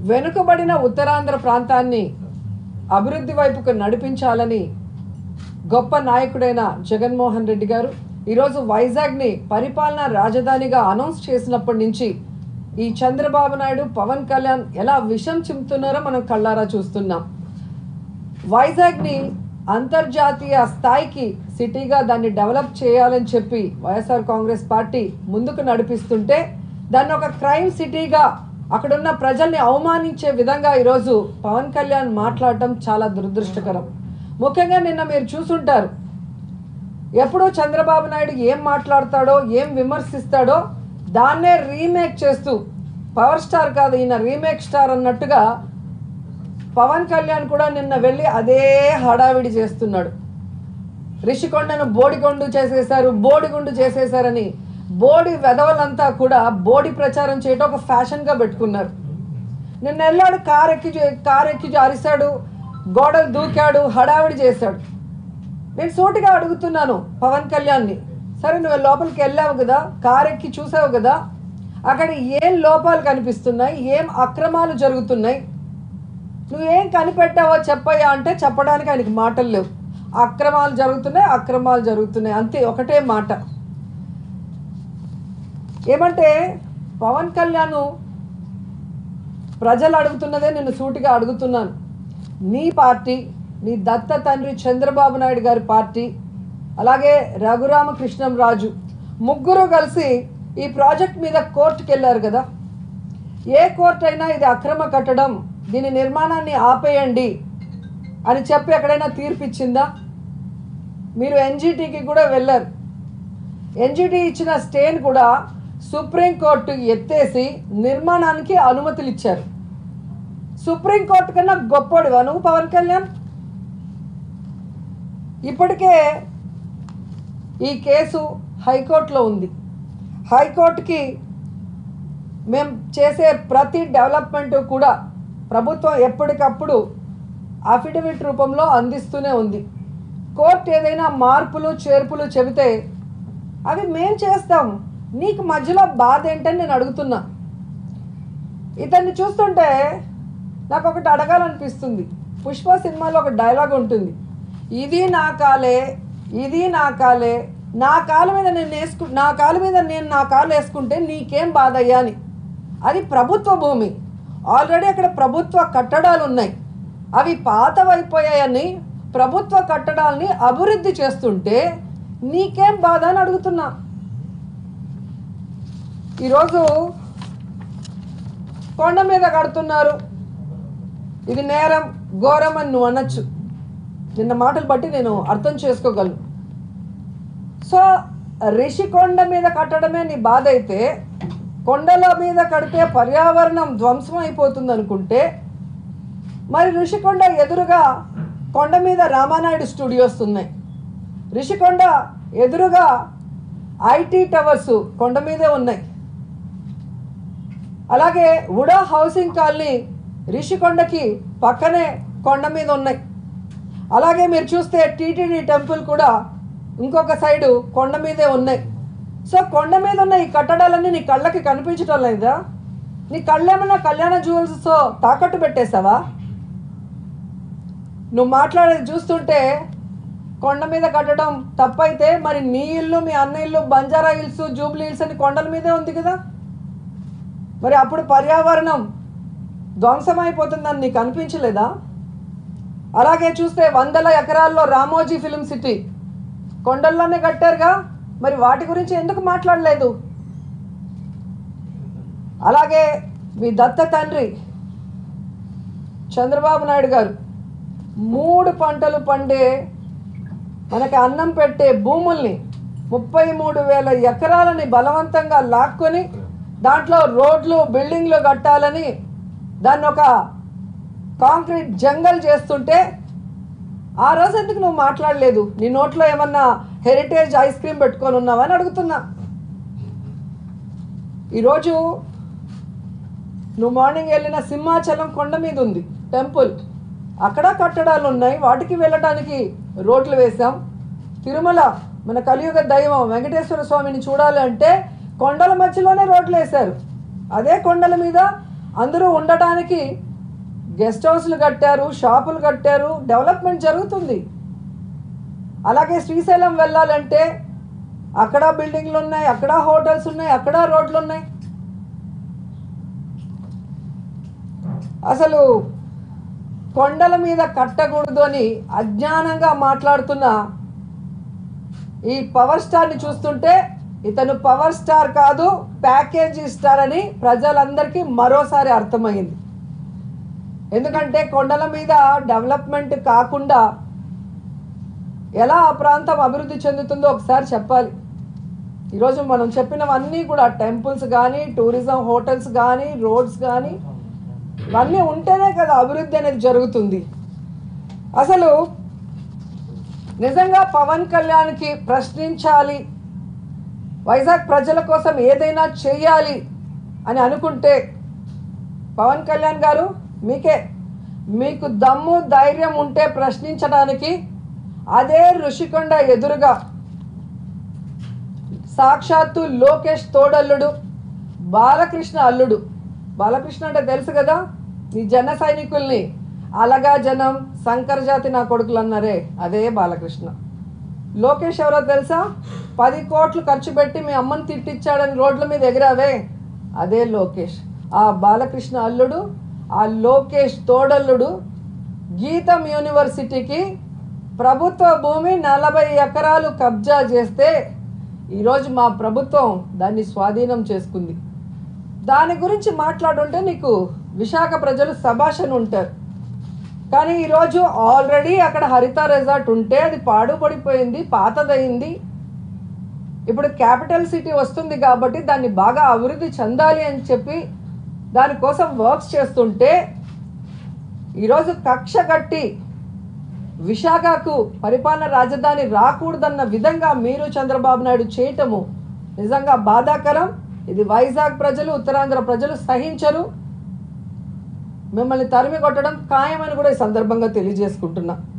వెనుకబడిన ఉత్తరాంధ్ర ప్రాంతాన్ని అభివృద్ధి వైపుకు నడిపించాలని గొప్ప నాయకుడైన జగన్మోహన్ రెడ్డి గారు ఈరోజు వైజాగ్ని పరిపాలనా రాజధానిగా అనౌన్స్ చేసినప్పటి నుంచి ఈ చంద్రబాబు నాయుడు పవన్ కళ్యాణ్ ఎలా విషం చిమ్ముతున్నారో మనం కళ్ళారా చూస్తున్నాం వైజాగ్ని అంతర్జాతీయ స్థాయికి సిటీగా దాన్ని డెవలప్ చేయాలని చెప్పి వైఎస్ఆర్ కాంగ్రెస్ పార్టీ ముందుకు నడిపిస్తుంటే దాన్ని ఒక క్రైమ్ సిటీగా అక్కడున్న ప్రజల్ని అవమానించే విధంగా ఈరోజు పవన్ కళ్యాణ్ మాట్లాడటం చాలా దురదృష్టకరం ముఖ్యంగా నిన్న మీరు చూసుంటారు ఎప్పుడూ చంద్రబాబు నాయుడు ఏం మాట్లాడతాడో ఏం విమర్శిస్తాడో దాన్నే రీమేక్ చేస్తూ పవర్ స్టార్ కాదు ఈయన రీమేక్ స్టార్ అన్నట్టుగా పవన్ కళ్యాణ్ కూడా నిన్న వెళ్ళి అదే హడావిడి చేస్తున్నాడు రిషికొండను బోడికొండు చేసేశారు బోడిగుండు చేసేశారని బోడి వెధవలంతా కూడా బోడి ప్రచారం చేయటం ఒక ఫ్యాషన్గా పెట్టుకున్నారు నిన్న వెళ్ళాడు కార్ ఎక్కి చే- కార్ ఎక్కి అరిశాడు గోడలు దూకాడు హడావిడి చేశాడు నేను సూటిగా అడుగుతున్నాను పవన్ కళ్యాణ్ని సరే నువ్వు లోపలికి వెళ్ళావు కదా కార్ ఎక్కి చూసావు కదా అక్కడ ఏం లోపాలు కనిపిస్తున్నాయి ఏం అక్రమాలు జరుగుతున్నాయి నువ్వేం కనిపెట్టావో చెప్పయ్యా అంటే చెప్పడానికి ఆయనకి మాటలు లేవు అక్రమాలు జరుగుతున్నాయి అక్రమాలు జరుగుతున్నాయి అంతే ఒకటే మాట ఏమంటే పవన్ కళ్యాణ్ ప్రజలు అడుగుతున్నదే నేను సూటిగా అడుగుతున్నాను నీ పార్టీ నీ దత్త తండ్రి చంద్రబాబు నాయుడు గారి పార్టీ అలాగే రఘురామకృష్ణంరాజు ముగ్గురు కలిసి ఈ ప్రాజెక్ట్ మీద కోర్టుకు వెళ్ళారు కదా ఏ కోర్టు అయినా ఇది అక్రమ కట్టడం దీని నిర్మాణాన్ని ఆపేయండి అని చెప్పి ఎక్కడైనా తీర్పు ఇచ్చిందా మీరు ఎన్జిటికి కూడా వెళ్ళారు ఎన్జిటి ఇచ్చిన స్టేని కూడా సుప్రీంకోర్టు ఎత్తేసి నిర్మాణానికి అనుమతులు ఇచ్చారు సుప్రీంకోర్టు కన్నా గొప్పడివా నువ్వు పవన్ కళ్యాణ్ ఇప్పటికే ఈ కేసు హైకోర్టులో ఉంది హైకోర్టుకి మేము చేసే ప్రతి డెవలప్మెంట్ కూడా ప్రభుత్వం ఎప్పటికప్పుడు అఫిడవిట్ రూపంలో అందిస్తూనే ఉంది కోర్టు ఏదైనా మార్పులు చేర్పులు చెబితే అవి మేం చేస్తాం నీకు మధ్యలో బాధ ఏంటని నేను అడుగుతున్నా ఇతన్ని చూస్తుంటే నాకు ఒకటి అడగాలనిపిస్తుంది పుష్ప సినిమాలో ఒక డైలాగ్ ఉంటుంది ఇది నా కాలే ఇది నా కాలే నా కాలు మీద నేను వేసుకు నా కాలు మీద నేను నా కాలు వేసుకుంటే నీకేం బాధ అయ్యా అని అది ప్రభుత్వ భూమి ఆల్రెడీ అక్కడ ప్రభుత్వ కట్టడాలు ఉన్నాయి అవి పాతవైపోయాయని ప్రభుత్వ కట్టడాల్ని అభివృద్ధి చేస్తుంటే నీకేం బాధ అని అడుగుతున్నా ఈరోజు కొండ మీద కడుతున్నారు ఇది నేరం ఘోరం అని నువ్వు అనొచ్చు నిన్న మాటలు బట్టి నేను అర్థం చేసుకోగలను సో రిషికొండ మీద కట్టడమే నీ బాధ అయితే కొండల మీద కడితే పర్యావరణం ధ్వంసం అయిపోతుంది అనుకుంటే మరి ఋషికొండ ఎదురుగా కొండ మీద రామానాయుడు స్టూడియోస్ ఉన్నాయి రిషికొండ ఎదురుగా ఐటీ టవర్స్ కొండ మీదే ఉన్నాయి అలాగే ఉడా హౌసింగ్ కాలనీ రిషికొండకి పక్కనే కొండ మీద ఉన్నాయి అలాగే మీరు చూస్తే టీటీడీ టెంపుల్ కూడా ఇంకొక సైడు కొండ మీదే ఉన్నాయి సో కొండ మీద ఉన్న ఈ కట్టడాలన్నీ నీ కళ్ళకి కనిపించడం లేదా నీ కళ్ళేమన్నా కళ్యాణ జ్యువెల్స్తో తాకట్టు పెట్టేశావా నువ్వు మాట్లాడేది చూస్తుంటే కొండ మీద కట్టడం తప్పైతే మరి నీ ఇల్లు మీ అన్న ఇల్లు బంజారా హిల్స్ జూబ్లీ హిల్స్ అని కొండల మీదే ఉంది కదా మరి అప్పుడు పర్యావరణం ధ్వంసమైపోతుందని నీకు అనిపించలేదా అలాగే చూస్తే వందల ఎకరాల్లో రామోజీ ఫిలిం సిటీ కొండల్లోనే కట్టారుగా మరి వాటి గురించి ఎందుకు మాట్లాడలేదు అలాగే మీ దత్త తండ్రి చంద్రబాబు నాయుడు గారు మూడు పంటలు పండే మనకి అన్నం పెట్టే భూముల్ని ముప్పై మూడు వేల ఎకరాలని బలవంతంగా లాక్కొని దాంట్లో రోడ్లు బిల్డింగ్లు కట్టాలని దాన్ని ఒక కాంక్రీట్ జంగల్ చేస్తుంటే ఆ రోజు ఎందుకు నువ్వు మాట్లాడలేదు నీ నోట్లో ఏమన్నా హెరిటేజ్ ఐస్ క్రీమ్ పెట్టుకొని ఉన్నావా అని అడుగుతున్నా ఈరోజు నువ్వు మార్నింగ్ వెళ్ళిన సింహాచలం కొండ మీద ఉంది టెంపుల్ అక్కడ కట్టడాలు ఉన్నాయి వాటికి వెళ్ళడానికి రోడ్లు వేసాం తిరుమల మన కలియుగ దైవం వెంకటేశ్వర స్వామిని చూడాలి అంటే కొండల మధ్యలోనే రోడ్లు వేశారు అదే కొండల మీద అందరూ ఉండటానికి గెస్ట్ హౌస్లు కట్టారు షాపులు కట్టారు డెవలప్మెంట్ జరుగుతుంది అలాగే శ్రీశైలం వెళ్ళాలంటే అక్కడ బిల్డింగ్లు ఉన్నాయి అక్కడ హోటల్స్ ఉన్నాయి అక్కడ రోడ్లు ఉన్నాయి అసలు కొండల మీద కట్టకూడదు అని అజ్ఞానంగా మాట్లాడుతున్న ఈ పవర్ స్టార్ని చూస్తుంటే ఇతను పవర్ స్టార్ కాదు ప్యాకేజీ స్టార్ అని ప్రజలందరికీ మరోసారి అర్థమైంది ఎందుకంటే కొండల మీద డెవలప్మెంట్ కాకుండా ఎలా ఆ ప్రాంతం అభివృద్ధి చెందుతుందో ఒకసారి చెప్పాలి ఈరోజు మనం చెప్పినవన్నీ కూడా టెంపుల్స్ కానీ టూరిజం హోటల్స్ కానీ రోడ్స్ కానీ ఇవన్నీ ఉంటేనే కదా అభివృద్ధి అనేది జరుగుతుంది అసలు నిజంగా పవన్ కళ్యాణ్కి ప్రశ్నించాలి వైజాగ్ ప్రజల కోసం ఏదైనా చేయాలి అని అనుకుంటే పవన్ కళ్యాణ్ గారు మీకే మీకు దమ్ము ధైర్యం ఉంటే ప్రశ్నించడానికి అదే ఋషికొండ ఎదురుగా సాక్షాత్తు లోకేష్ తోడల్లుడు బాలకృష్ణ అల్లుడు బాలకృష్ణ అంటే తెలుసు కదా ఈ జన సైనికుల్ని అలగా జనం శంకర జాతి నా కొడుకులు అన్నారే అదే బాలకృష్ణ లోకేష్ ఎవరో తెలుసా పది కోట్లు ఖర్చు పెట్టి మీ అమ్మని తిట్టిచ్చాడని రోడ్ల మీద ఎగిరావే అదే లోకేష్ ఆ బాలకృష్ణ అల్లుడు ఆ లోకేష్ తోడల్లుడు గీతం యూనివర్సిటీకి ప్రభుత్వ భూమి నలభై ఎకరాలు కబ్జా చేస్తే ఈరోజు మా ప్రభుత్వం దాన్ని స్వాధీనం చేసుకుంది దాని గురించి మాట్లాడుంటే నీకు విశాఖ ప్రజలు సభాషణ ఉంటారు కానీ ఈరోజు ఆల్రెడీ అక్కడ హరిత రిసార్ట్ ఉంటే అది పాడుపడిపోయింది పాతదయింది ఇప్పుడు క్యాపిటల్ సిటీ వస్తుంది కాబట్టి దాన్ని బాగా అభివృద్ధి చెందాలి అని చెప్పి దానికోసం వర్క్స్ చేస్తుంటే ఈరోజు కక్ష కట్టి విశాఖకు పరిపాలన రాజధాని రాకూడదన్న విధంగా మీరు చంద్రబాబు నాయుడు చేయటము నిజంగా బాధాకరం ఇది వైజాగ్ ప్రజలు ఉత్తరాంధ్ర ప్రజలు సహించరు మిమ్మల్ని తరిమి కొట్టడం ఖాయమని కూడా ఈ సందర్భంగా తెలియజేసుకుంటున్నా